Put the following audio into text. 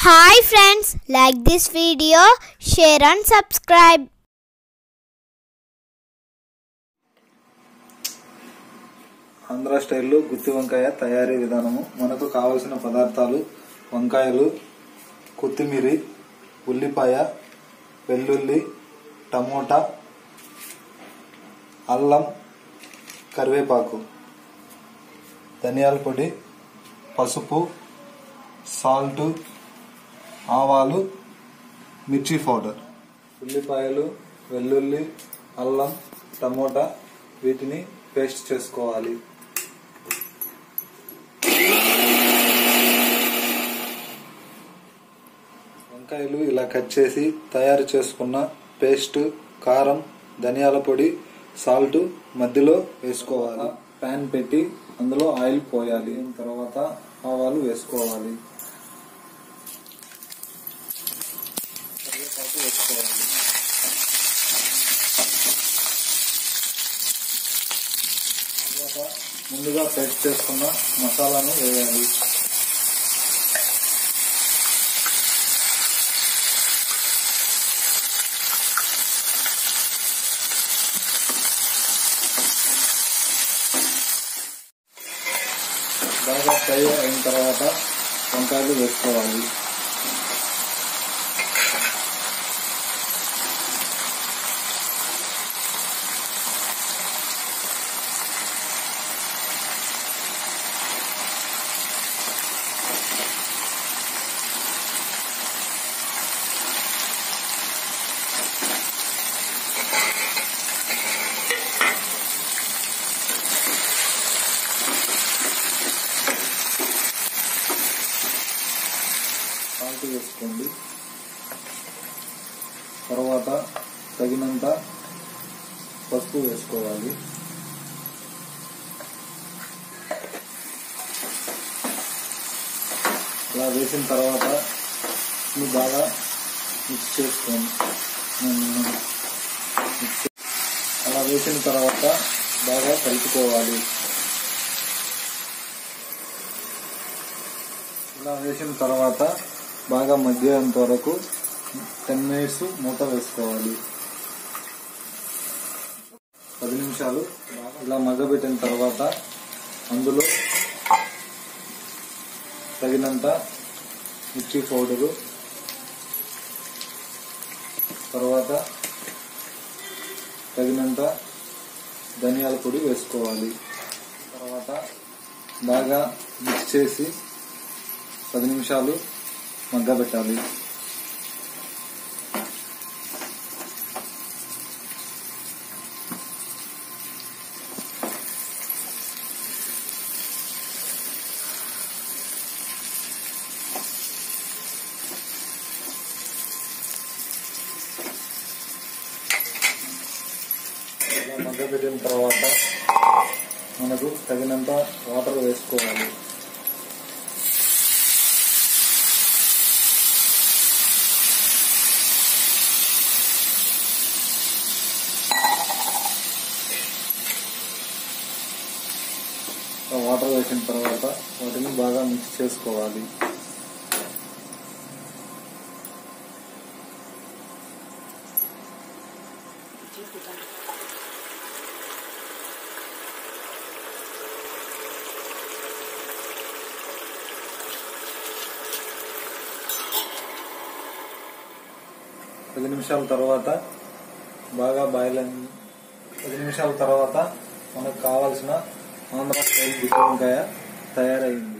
Hi friends, like this video, share and subscribe. Andhra స్టైల్లో గుత్తి వంకాయ తయారీ విధానము మనకు కావలసిన పదార్థాలు వంకాయలు కొత్తిమీరి ఉల్లిపాయ వెల్లుల్లి టమోటా అల్లం కరివేపాకు ధనియాల పొడి పసుపు సాల్ట్ ఆవాలు మిర్చి పౌడర్ ఉల్లిపాయలు వెల్లుల్లి అల్లం టమోటా వీటిని పేస్ట్ చేసుకోవాలి వంకాయలు ఇలా కట్ చేసి తయారు చేసుకున్న పేస్ట్ కారం ధనియాల పొడి సాల్ట్ మధ్యలో వేసుకోవాలి ప్యాన్ పెట్టి అందులో ఆయిల్ పోయాలి తర్వాత ఆవాలు వేసుకోవాలి కరివేపాకు వేసుకోవాలి తర్వాత ముందుగా పేస్ట్ చేసుకున్న మసాలాను వేయాలి బాగా ఫ్రై అయిన తర్వాత వంకాయలు వేసుకోవాలి సాల్ట్ వేసుకోండి తర్వాత తగినంత పసుపు వేసుకోవాలి అలా వేసిన తర్వాత ఇది బాగా మిక్స్ చేసుకోండి ఉమ్, మిక్స్ చే- అలా వేసిన తర్వాత బాగా కలుపుకోవాలి ఇలా వేసిన తర్వాత బాగా మగ్గేంత వరకు టెన్ మినిట్స్ మూత వేసుకోవాలి పది నిమిషాలు ఇలా మగ్గబెట్టిన తర్వాత అందులో తగినంత మిర్చి పౌడరు తర్వాత తగినంత ధనియాల పొడి వేసుకోవాలి తర్వాత బాగా మిక్స్ చేసి పది నిమిషాలు మగ్గబెట్టాలి ఇలా మగ్గబెట్టిన తర్వాత మనకు తగినంత వాటర్ వేసుకోవాలి ఆ వాటర్ వేసిన తర్వాత వాటిని బాగా మిక్స్ చేసుకోవాలి పది నిమిషాల తర్వాత బాగా బాయిల్ అయింది పది నిమిషాల తర్వాత మనకు కావాల్సిన ఆంధ్ర స్టైల్ గుత్తి వంకాయ తయారైంది